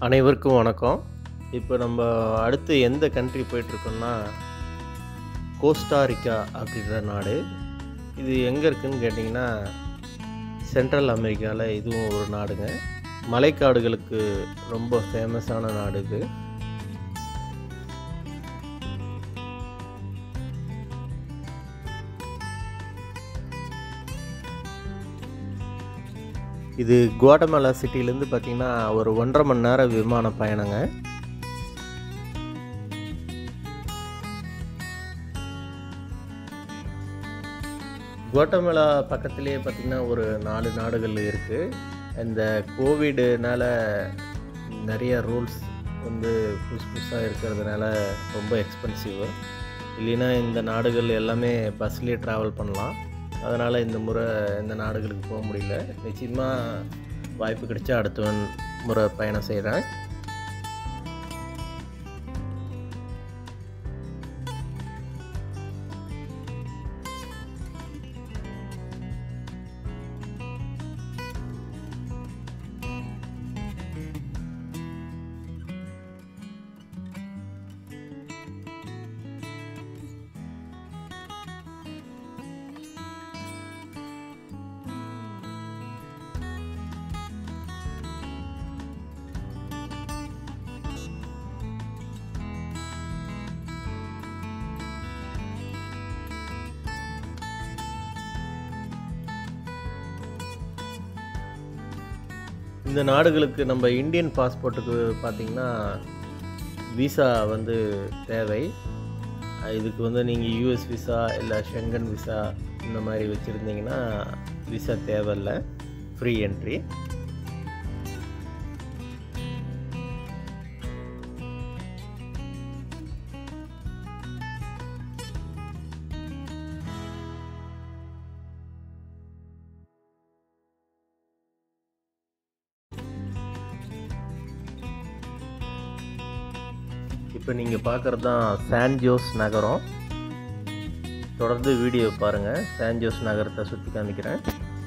அனைவருக்கும் வணக்கம் இப்போ நம்ம அடுத்து எந்த கண்ட்ரி போயிட்டுருக்கோம்னா கோஸ்டாரிக்கா அப்படின்ற நாடு இது எங்கே இருக்குதுன்னு கேட்டிங்கன்னா சென்ட்ரல் அமெரிக்காவில் இதுவும் ஒரு நாடுங்க மலைக்காடுகளுக்கு ரொம்ப ஃபேமஸான நாடு இது இது குவாட்டமாலா சிட்டிலேருந்து பார்த்தீங்கன்னா ஒரு ஒன்றரை மணி நேரம் விமான பயணங்க குவாட்டமாலா பக்கத்துலேயே பார்த்திங்கன்னா ஒரு நாலு நாடுகள் இருக்குது இந்த கோவிடுனால நிறைய ரூல்ஸ் வந்து புதுசு புதுசாக இருக்கிறதுனால ரொம்ப எக்ஸ்பென்சிவ் இல்லைன்னா இந்த நாடுகள் எல்லாமே பஸ்லேயே ட்ராவல் பண்ணலாம் அதனால் இந்த முறை இந்த நாடுகளுக்கு போக முடியல நிச்சயமாக வாய்ப்பு கிடைச்சா அடுத்த முறை பயணம் செய்கிறேன் இந்த நாடுகளுக்கு நம்ம இந்தியன் பாஸ்போர்ட்டுக்கு பார்த்திங்கன்னா விசா வந்து தேவை இதுக்கு வந்து நீங்கள் யூஎஸ் விசா இல்லை ஷெங்கன் விசா இந்த மாதிரி வச்சுருந்தீங்கன்னா விசா தேவையில்லை ஃப்ரீ என்ட்ரி இப்போ நீங்கள் பார்க்குறது தான் சான் ஜோஸ் நகரம் தொடர்ந்து வீடியோ பாருங்கள் சான் ஜோஸ் நகரத்தை சுற்றி காமிக்கிறேன்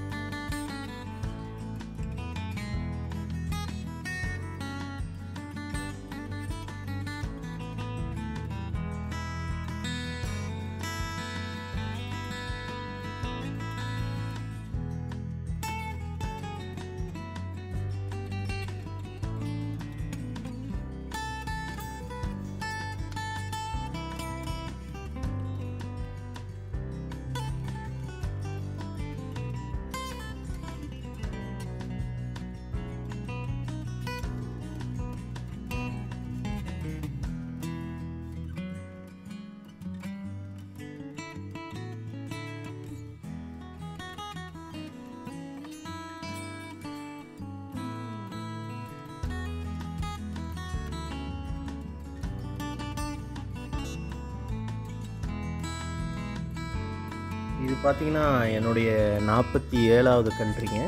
இது பார்த்தீங்கன்னா என்னுடைய நாற்பத்தி ஏழாவது கண்ட்ரிங்க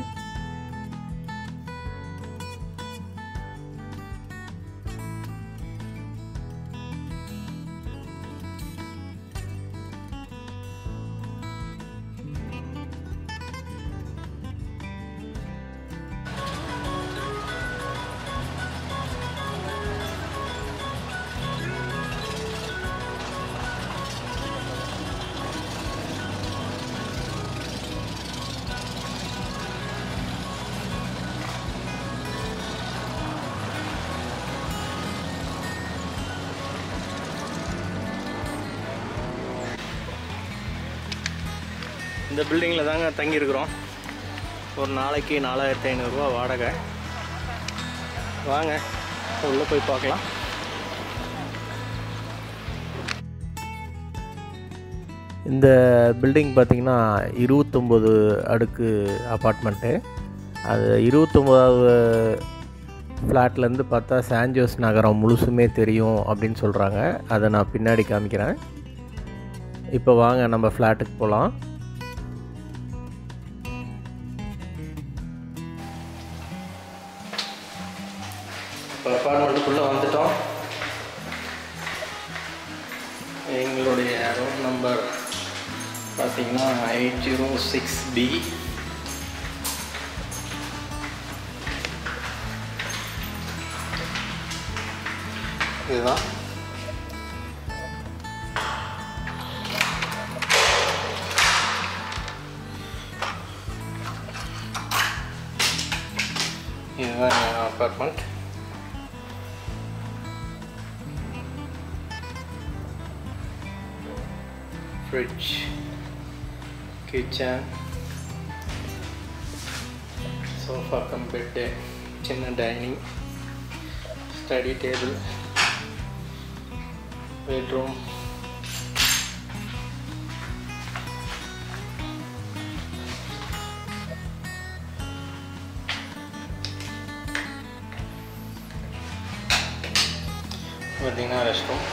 இந்த பில்டிங்கில் தாங்க தங்கியிருக்கிறோம் ஒரு நாளைக்கு நாலாயிரத்தி ஐநூறுரூவா வாடகை வாங்க உள்ளே போய் பார்க்கலாம் இந்த பில்டிங் பார்த்திங்கன்னா இருபத்தொம்போது அடுக்கு அப்பார்ட்மெண்ட்டு அது இருபத்தொம்போதாவது ஃப்ளாட்லேருந்து பார்த்தா சான்ஜோஸ் நகரம் முழுசுமே தெரியும் அப்படின்னு சொல்கிறாங்க அதை நான் பின்னாடி காமிக்கிறேன் இப்போ வாங்க நம்ம ஃப்ளாட்டுக்கு போகலாம் இப்போ அப்பார்ட்மெண்ட்டுக்குள்ளே வந்துட்டோம் எங்களுடைய ரூம் நம்பர் பார்த்தீங்கன்னா எயிட் ஜீரோ சிக்ஸ் பி இதுதான் இதுதான் என் apartment fridge kitchen sofa cum bed சின்ன டைனிங் ஸ்டடி டேபிள் பெட்ரூம் பார்த்தீங்கன்னா ரெஸ்ட் ரூம்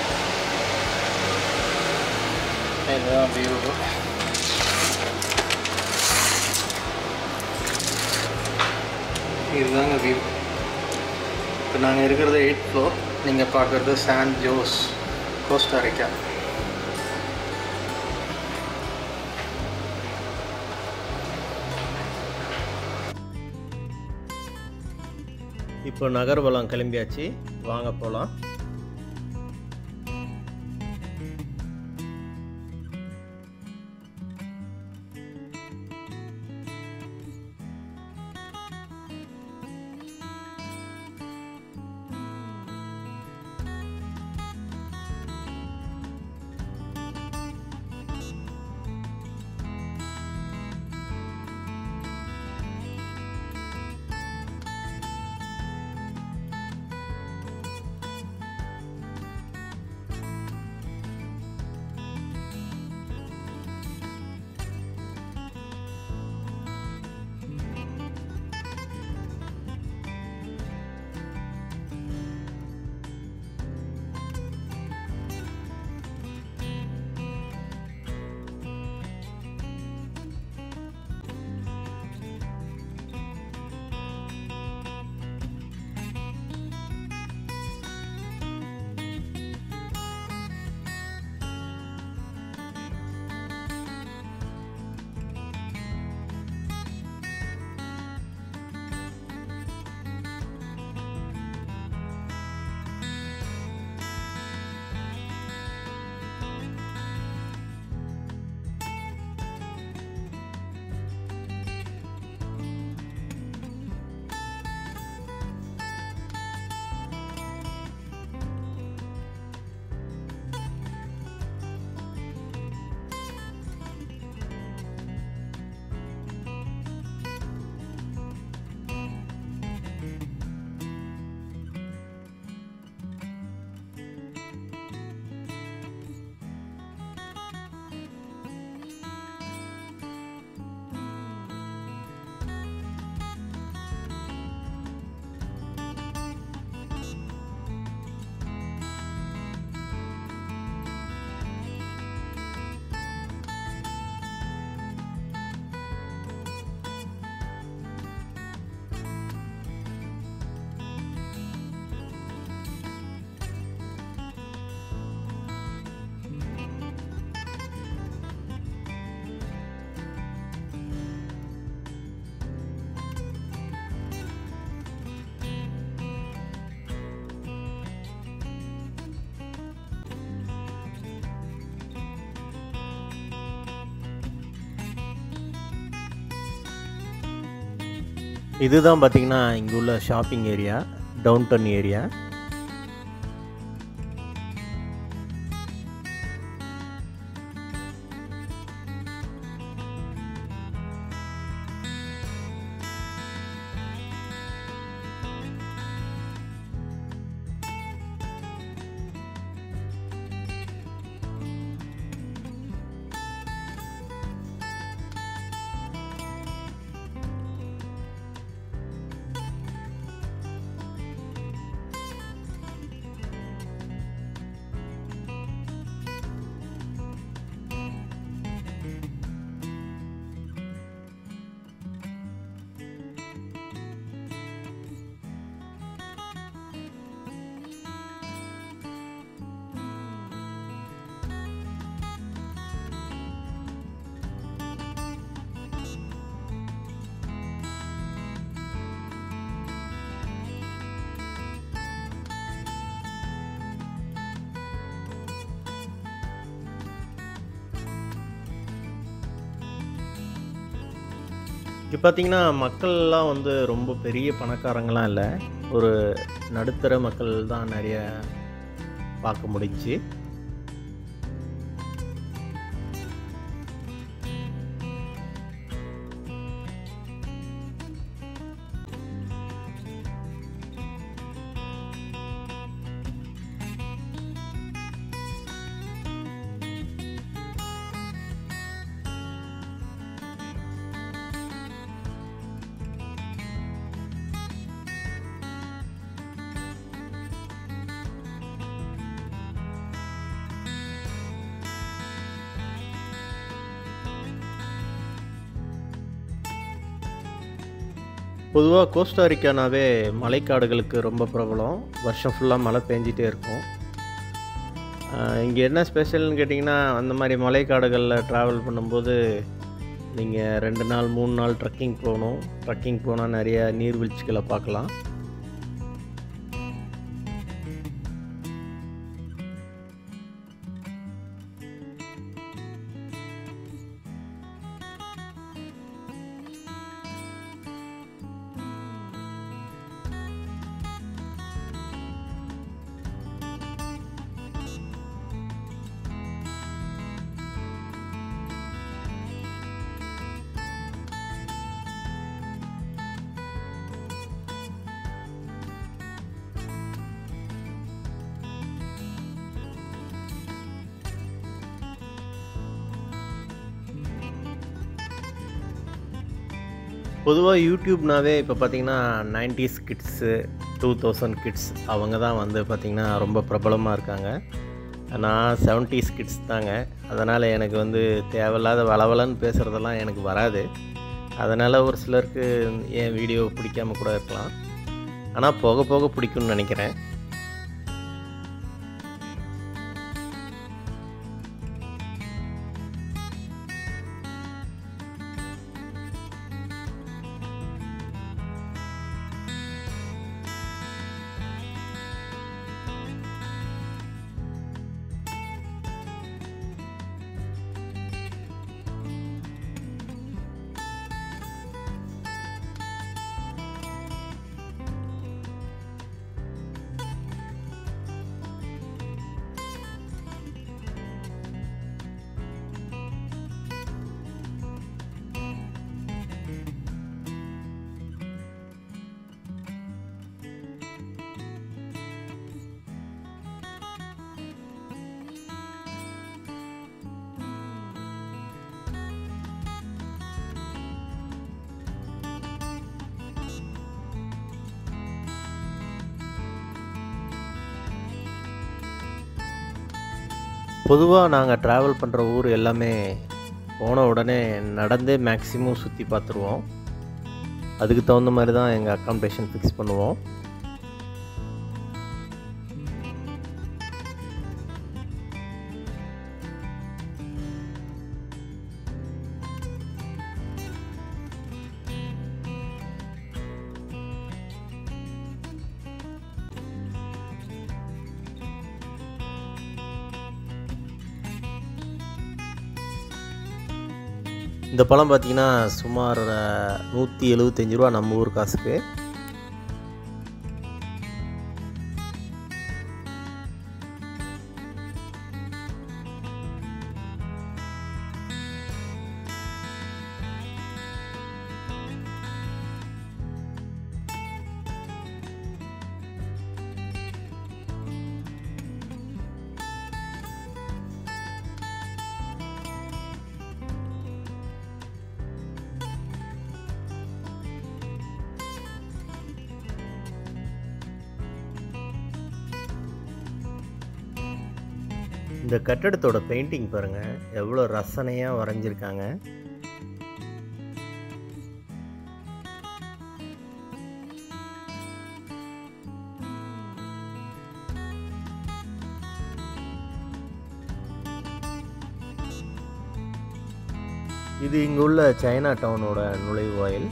இதுதான் வியூ இதுதாங்க வியூ இப்போ நாங்கள் இருக்கிறது எயிட் ஃப்ளோர் நீங்கள் பார்க்குறது சான் ஜோஸ் கோஸ்டாரிக்கா இப்போ நகர்வலம் கிளம்பியாச்சு வாங்க போகலாம் இதுதான் பார்த்தீங்கன்னா இங்கே உள்ள shopping area downtown area இங்கே பார்த்தீங்கன்னா மக்கள்லாம் வந்து ரொம்ப பெரிய பணக்காரங்களாம் இல்லை ஒரு நடுத்தர மக்கள் தான் நிறைய பார்க்க முடிஞ்சுச்சு பொதுவாக கோஸ்டாரிக்கானாவே மலைக்காடுகளுக்கு ரொம்ப பிரபலம் வருஷம் ஃபுல்லாக மழை பெஞ்சிட்டே இருக்கும் இங்கே என்ன ஸ்பெஷல்னு கேட்டிங்கன்னா அந்த மாதிரி மலைக்காடுகளில் ட்ராவல் பண்ணும்போது நீங்கள் ரெண்டு நாள் மூணு நாள் ட்ரக்கிங் போகணும் ட்ரக்கிங் போனால் நிறைய நீர்வீழ்ச்சிகளை பார்க்கலாம் பொதுவாக யூடியூப்னாவே இப்போ பார்த்தீங்கன்னா nineties kids two thousand kids அவங்க தான் வந்து பார்த்திங்கன்னா ரொம்ப பிரபலமாக இருக்காங்க நான் செவன்ட்டீஸ் கிட்ஸ் தாங்க அதனால் எனக்கு வந்து தேவையில்லாத வளவலன்னு பேசுகிறதெல்லாம் எனக்கு வராது அதனால் ஒரு சிலருக்கு என் வீடியோ பிடிக்காம கூட இருக்கலாம் ஆனால் போக போக பிடிக்கும்னு நினைக்கிறேன் பொதுவாக நாங்கள் ட்ராவல் பண்ணுற ஊர் எல்லாமே போன உடனே நடந்தே மேக்ஸிமம் சுற்றி பார்த்துருவோம் அதுக்கு தகுந்த மாதிரி தான் எங்கள் அக்காமடேஷன் ஃபிக்ஸ் பண்ணுவோம் இந்த பழம் பார்த்தீங்கன்னா சுமார் நூற்றி எழுபத்தஞ்சி ரூபா நம்ம ஊர் காசுக்கு இந்த கட்டடத்தோட பெயிண்டிங் பாருங்கள் எவ்வளோ ரசனையாக வரைஞ்சிருக்காங்க இது இங்கே உள்ள சைனா டவுனோட நுழைவாயில்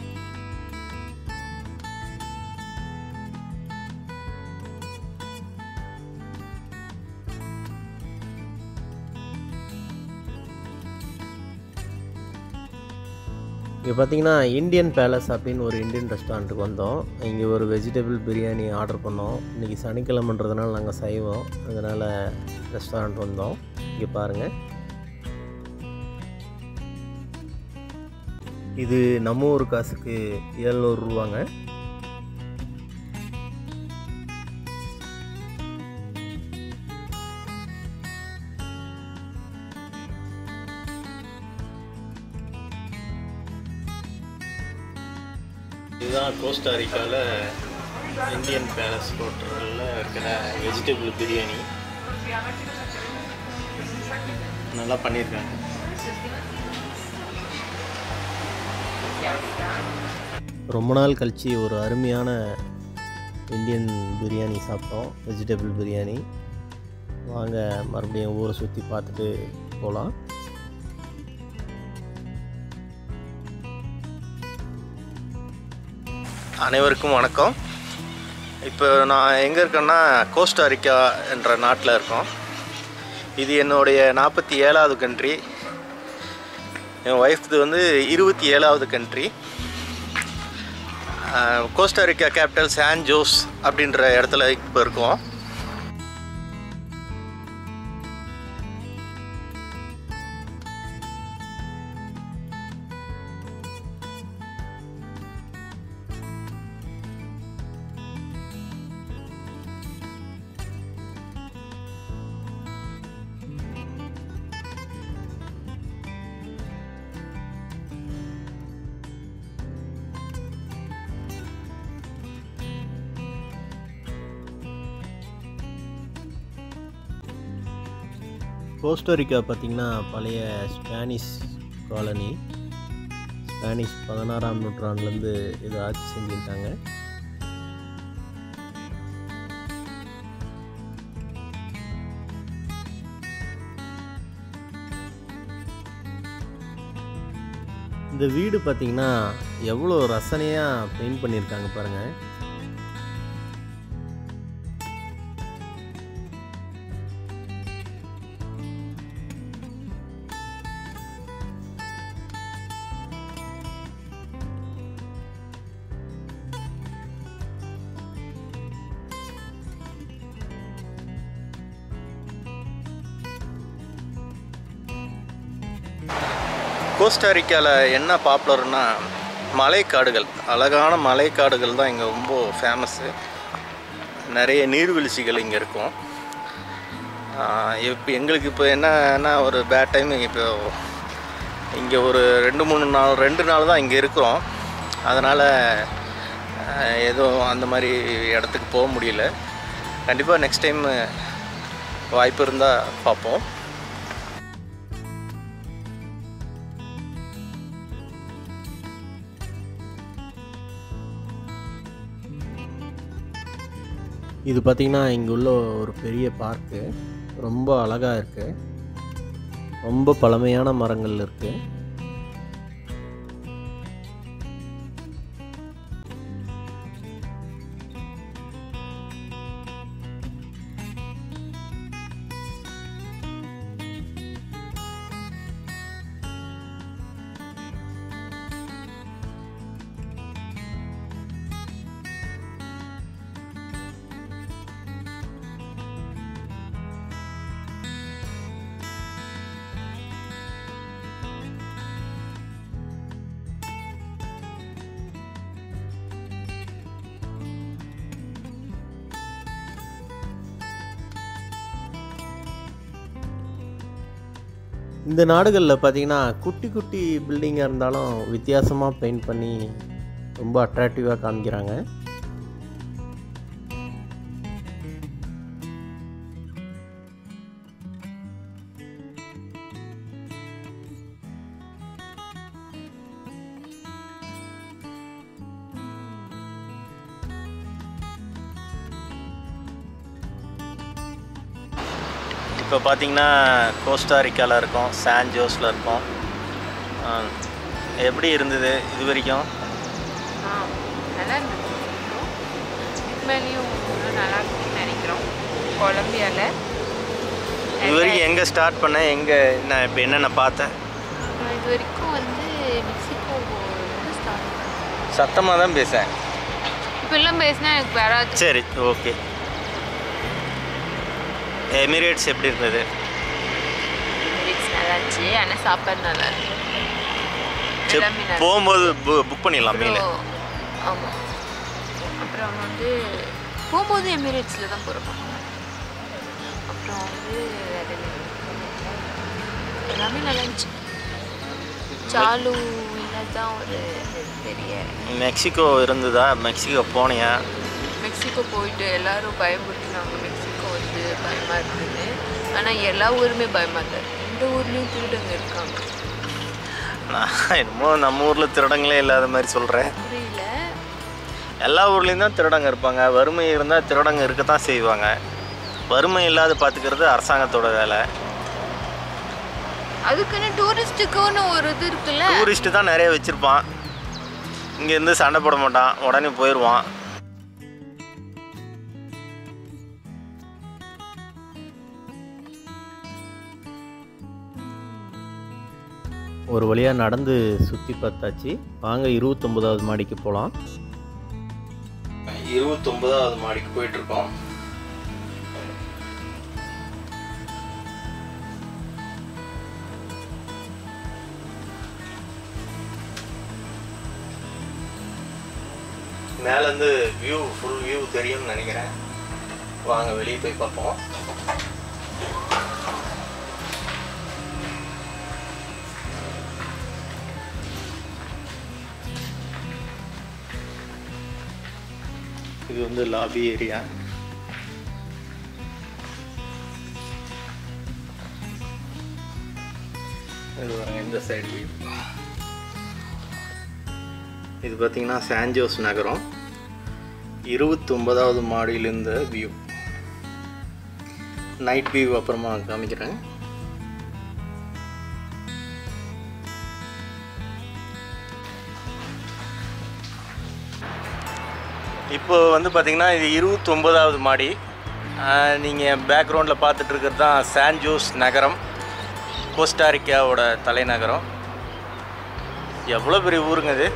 இங்கே பார்த்தீங்கன்னா இந்தியன் பேலஸ் அப்படின்னு ஒரு இந்தியன் ரெஸ்டாரண்ட்டுக்கு வந்தோம் இங்கே ஒரு வெஜிடபிள் பிரியாணி ஆர்டர் பண்ணோம் இன்றைக்கி சனிக்கிழமைன்றதுனால நாங்கள் செய்வோம் அதனால் ரெஸ்டாரண்ட் வந்தோம் இங்கே பாருங்கள் இது நம்ம ஊர் காசுக்கு ஏழ்நூறுரூவாங்க இதுதான் கோஸ்டாரிக்காவில் இந்தியன் பேலஸ் ஹோட்டலில் இருக்கிற வெஜிடபிள் பிரியாணி நல்லா பண்ணியிருக்காங்க ரொம்ப நாள் கழித்து ஒரு அருமையான இந்தியன் பிரியாணி சாப்பிட்டோம் வெஜிடபிள் பிரியாணி வாங்க மறுபடியும் ஊரை சுற்றி பார்த்துட்டு போகலாம் அனைவருக்கும் வணக்கம் இப்போ நான் எங்கே இருக்கேன்னா கோஸ்டாரிக்கா என்ற நாட்டில் இருக்கோம் இது என்னுடைய நாற்பத்தி ஏழாவது கண்ட்ரி என் ஒய்ஃப்து வந்து இருபத்தி ஏழாவது country Costa Rica capital San Jose அப்படின்ற இடத்துல இப்போ இருக்கோம் கோஸ்டோரிக்கா பார்த்திங்கன்னா பழைய ஸ்பானிஷ் காலனி ஸ்பானிஷ் பதினாறாம் நூற்றாண்டுலேருந்து இது ஆட்சி செஞ்சுருக்காங்க இந்த வீடு பார்த்திங்கன்னா எவ்வளோ ரசனையாக பெயிண்ட் பண்ணியிருக்காங்க பாருங்கள் கோஸ்டாரிக்காவில் என்ன பாப்புலர்னா மலைக்காடுகள் அழகான மலைக்காடுகள் தான் இங்கே ரொம்ப ஃபேமஸ்ஸு நிறைய நீர்வீழ்ச்சிகள் இங்கே இருக்கும் இப்போ எங்களுக்கு இப்போ என்னன்னா ஒரு பேட் டைம் இப்போ இங்கே ஒரு ரெண்டு மூணு நாள் ரெண்டு நாள் தான் இங்கே இருக்கிறோம் அதனால் எதுவும் அந்த மாதிரி இடத்துக்கு போக முடியல கண்டிப்பாக நெக்ஸ்ட் டைம் வாய்ப்பு இருந்தால் பார்ப்போம் இது பார்த்திங்கன்னா இங்கே உள்ள ஒரு பெரிய பார்க்கு ரொம்ப அழகாக இருக்குது ரொம்ப பழமையான மரங்கள் இருக்குது இந்த நாடுகளில் பார்த்திங்கன்னா குட்டி குட்டி பில்டிங்காக இருந்தாலும் வித்தியாசமாக பெயிண்ட் பண்ணி ரொம்ப அட்ராக்டிவாக காமிக்கிறாங்க இப்போ பார்த்தீங்கன்னா கோஸ்டாரிக்காவில் இருக்கோம் சான் ஜோஸில் இருக்கோம் ஆ, எப்படி இருந்தது இது வரைக்கும் ஆ நல்லா இருந்தது இதுமேலேயும் இன்னும் நல்லா இருக்கும்னு நினைக்கிறோம் கொலம்பியாவில் இது வரைக்கும் எங்கே ஸ்டார்ட் பண்ண எங்கே என்ன இப்போ என்னென்ன பார்த்தேன் நான் இது வரைக்கும் வந்து மெக்சிகோ சத்தமாக தான் பேசேன் இப்பெல்லாம் பேசினா எனக்கு வராது சரி ஓகே எமிரேட்ஸ் எப்படி இருந்தது எமிரேட்ஸ் நல்லா இருந்துச்சு ஆனால் சாப்பாடு நல்லா இருக்கு சரி எல்லாமே நல்லா போகும்போது புக் பண்ணிடலாம் மீன் அப்புறம் ஆமாம் அப்புறம் வந்து போகும்போது எமிரேட்ஸில் தான் போகிறோம் அப்புறம் வந்து வேற என்ன? எல்லாமே நல்லா இருந்துச்சு சாலு தான் ஒரு பெரிய மெக்சிகோ இருந்ததா மெக்சிகோ போனியா மெக்சிகோ போயிட்டு எல்லாரும் பயமுறுத்தினாங்க மெக்சிகோ வந்து பயமாக இருக்குது ஆனால் எல்லா ஊருமே பயமாக தான் இருக்கு. இந்த ஊர்லேயும் திருடங்க இருக்காங்க நான் என்னமோ நம்ம ஊரில் திருடங்களே இல்லாத மாதிரி சொல்கிறேன் புரியல எல்லா ஊர்லேயும் தான் திருடங்க இருப்பாங்க வறுமை இருந்தால் திருடங்க இருக்க தான் செய்வாங்க வறுமை இல்லாத பார்த்துக்கிறது அரசாங்கத்தோட வேலை அதுக்குன்னு டூரிஸ்ட்டுக்குன்னு ஒரு இது இருக்குல்ல டூரிஸ்ட்டு தான் நிறைய வச்சுருப்பான் இங்கேருந்து சண்டை போட மாட்டான் உடனே போயிடுவான் ஒரு வழியாக நடந்து சுற்றி பார்த்தாச்சு வாங்க இருபத்தொம்போதாவது மாடிக்கு போகலாம் இருபத்தொன்பதாவது மாடிக்கு போயிட்டுருக்கோம் மேலேருந்து வியூ ஃபுல் வியூ தெரியும்னு நினைக்கிறேன் வாங்க வெளியே போய் பார்ப்போம் இது வந்து லாபி ஏரியா இது பாருங்க இந்த சைடு வியூ இது பார்த்தீங்கன்னா சான்ஜோஸ் நகரம் இருபத்தொன்பதாவது மாடியிலிருந்த வியூ நைட் வியூ அப்புறமா காமிக்கிறேன் இப்போ வந்து பார்த்தீங்கன்னா இது இருபத்தொம்போதாவது மாடி நீங்கள் பேக்ரவுண்டில் பார்த்துட்டு இருக்கிறது தான் சான் ஜோஸ் நகரம் கோஸ்டாரிக்காவோட தலைநகரம் எவ்வளோ பெரிய ஊருங்க இது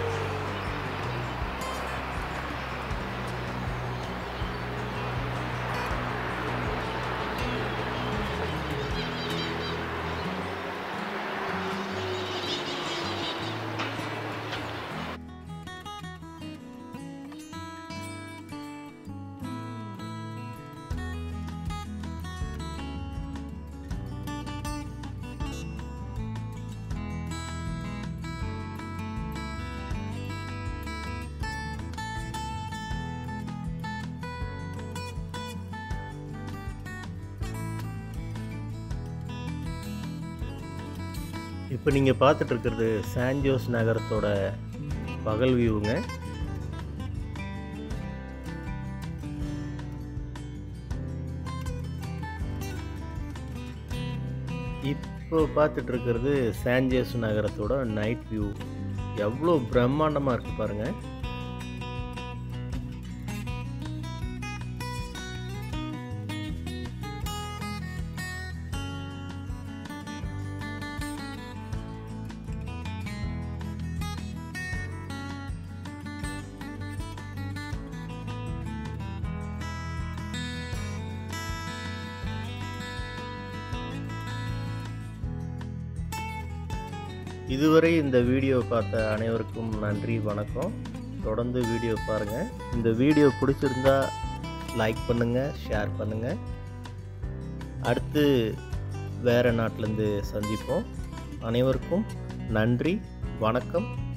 இப்போ நீங்கள் பார்த்துட்டு இருக்கிறது சான்ஜோஸ் நகரத்தோட பகல் வியூங்க இப்போ பார்த்துட்டு இருக்கிறது சான்ஜோஸ் நகரத்தோட நைட் வியூ எவ்வளோ பிரம்மாண்டமாக இருக்குது பாருங்கள் இதுவரை இந்த வீடியோ பார்த்த அனைவருக்கும் நன்றி வணக்கம் தொடர்ந்து வீடியோ பாருங்கள் இந்த வீடியோ பிடிச்சிருந்தா லைக் பண்ணுங்கள் ஷேர் பண்ணுங்கள் அடுத்து வேறு நாட்டிலேருந்து சந்திப்போம் அனைவருக்கும் நன்றி வணக்கம்